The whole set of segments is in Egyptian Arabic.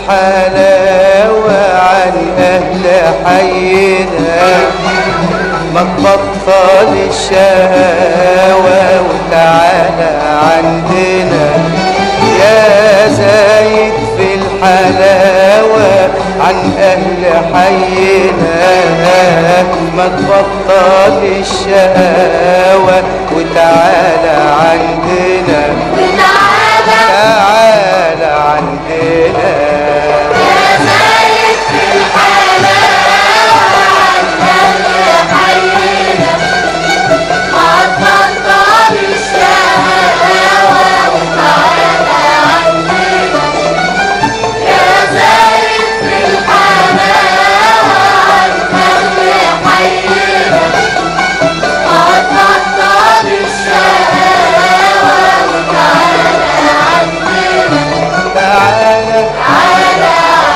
الحلاوة عن أهل حينا ما تبطل الشهوة وتعالى عندنا يا زايد في الحلاوة عن أهل حينا ما تبطل الشهوة وتعالى عندنا وتعالى تعالى عندنا يا زايد في الحلاوة عن حينا ما تبطل الشهوة وتعالى عندنا يا زايد في الحلاوة عن حينا ما تبطل الشهوة وتعالى عندنا تعالى تعالى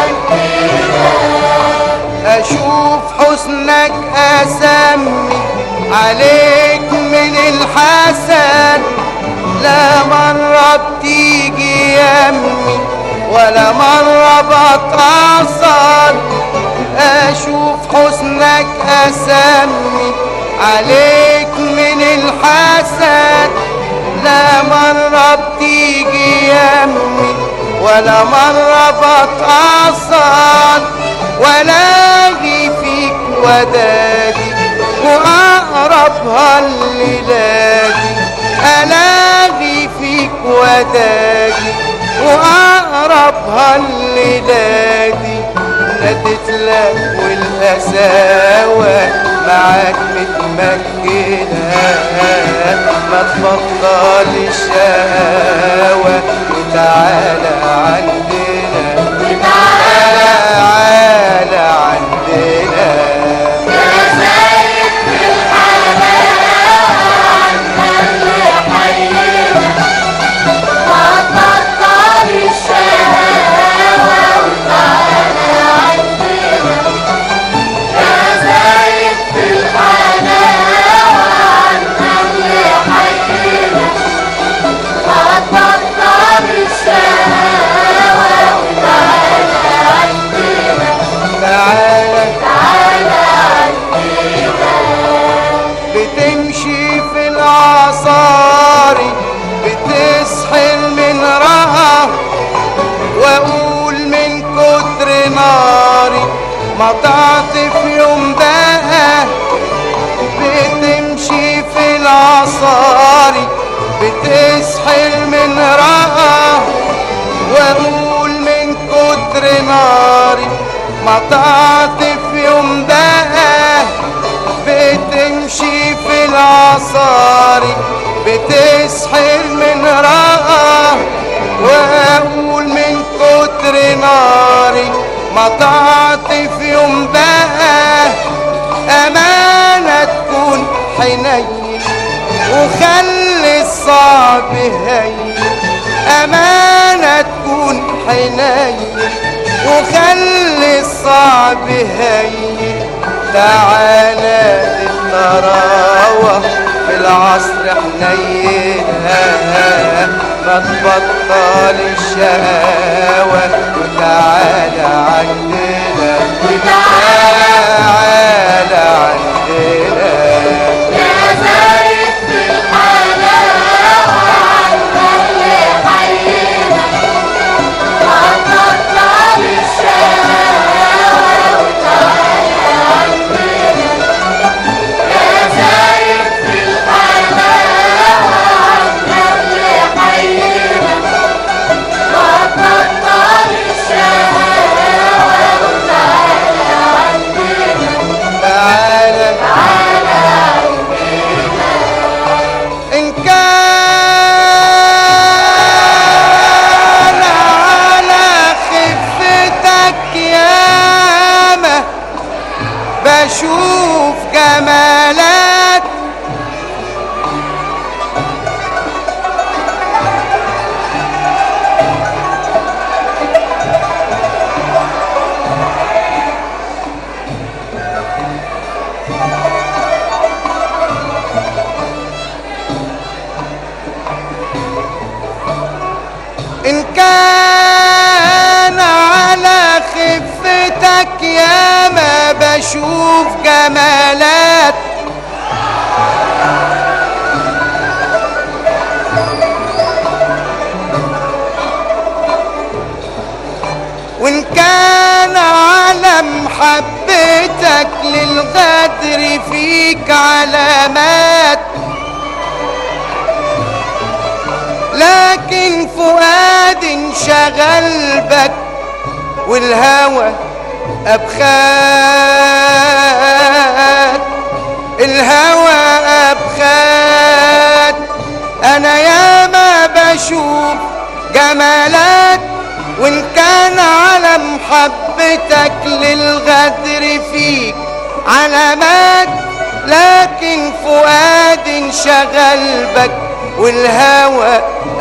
أشوف حسنك أسمي عليك من الحسن لا مرة بتيجي يمي ولا مرة بتأثر أشوف حسنك أسمي عليك من الحسن لا مرة بتيجي يمي ولا مرة بتأثر ولاقي فيك ودادي وأقربها الليلادي ألاقي فيك ودادي وأقربها الليلادي نادت لك والقساوة معاك متمكنة ما تبطل الشهوة وتعالى عندنا تعالى عندنا يا زايد في الحلاوة عن حينا ما تبطل الشهوة وتعالى عندنا يا زايد في الحلاوة عن حينا ما تبطل الشهوة وتعالى عندنا تعالى تعالى بتمشي في العصاري بتسحل من رها واقول من كتر ناري ما تعطف يوم بقى بتمشي في العصاري بتسحل من رها واقول من كتر ناري ما تعطف يوم بقى بتمشي في العصاري بتسحر من رأى واقول من كتر ناري ما تعطف يوم بقى امانة تكون حنين وخلي الصعب هين امانة تكون حنين وخلي الصعب هين تعالى الطراوة في العصر حنينها ما تبطل الشقاوة وتعالى عندنا تعالى عندنا يا زايد في الحلاوة عن حينا ما تبطل الشهوة وتعالى عندنا يا زايد في الحلاوة عن حينا ما تبطل الشهوة وتعالى عندنا تعالى تعالى إن كان على خفتك ياما بشوف جمالك إن كان على بشوف جمالات وان كان على محبتك للغدر فيك علامات لكن فؤاد انشغل بك والهوى أبخات الهوى أبخات أنا ياما بشوف جمالات وإن كان على محبتك للغدر فيك علامات لكن فؤاد انشغل بك والهوى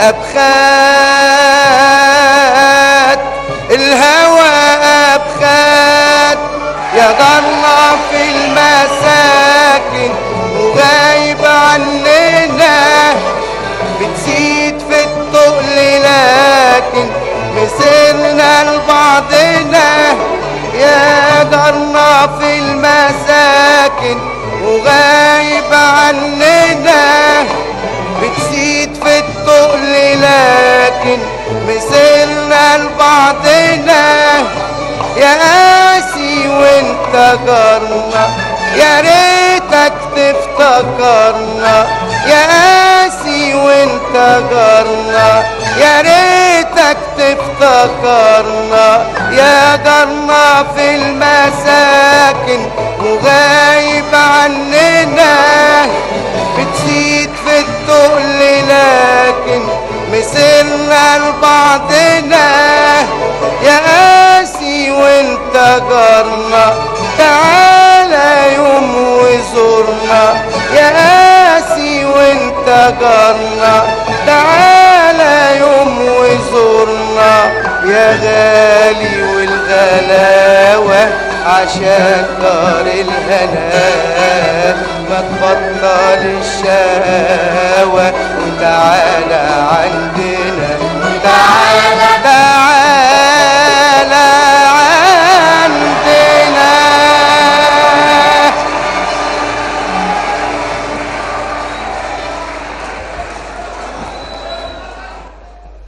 أبخات الهوى أبخات يا ضلة في المساكن وغايب عننا بتزيد في التقل لكن مسيرنا لبعضنا يا جارنا في المساكن وغايب عننا بتزيد في التقل لكن مسيرنا لبعضنا يا قاسي وانت جارنا يا ريتك تفتكرنا يا قاسي وانت جارنا يا ريتك تفتكرنا يا جارنا في المساكن وغايب عننا بتزيد في التقل لكن مسيرنا لبعضنا يا قاسي وانت جارنا تعالى يوم وزورنا يا قاسي وانت جارنا تعالى يوم وزورنا يا غالي والغلاوة عشان دار الهنا ما تبطل الشهوة وتعالى عند